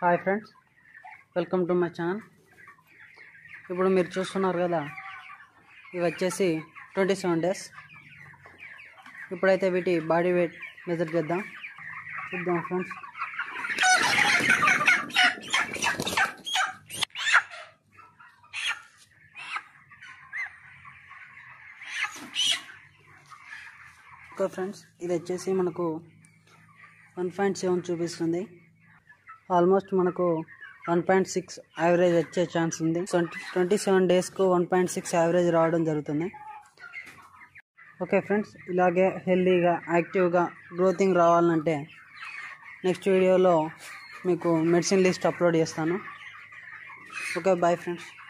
hi friends welcome to my channel ఇప్పుడు మీరు చూస్తున్నారు కదా ఇవి వచ్చేసి ట్వంటీ సెవెన్ డేస్ ఇప్పుడైతే వీటి బాడీ వెయిట్ మెజర్ చేద్దాం చూద్దాం ఫ్రెండ్స్ ఓకే ఫ్రెండ్స్ ఇది వచ్చేసి మనకు వన్ పాయింట్ సెవెన్ చూపిస్తుంది ఆల్మోస్ట్ మనకు వన్ పాయింట్ సిక్స్ యావరేజ్ వచ్చే ఛాన్స్ ఉంది ట్వంటీ ట్వంటీ సెవెన్ డేస్కు వన్ పాయింట్ సిక్స్ యావరేజ్ రావడం జరుగుతుంది ఓకే ఫ్రెండ్స్ ఇలాగే హెల్దీగా యాక్టివ్గా గ్రోతింగ్ రావాలంటే నెక్స్ట్ వీడియోలో మీకు మెడిసిన్ లిస్ట్ అప్లోడ్ చేస్తాను ఓకే బాయ్ ఫ్రెండ్స్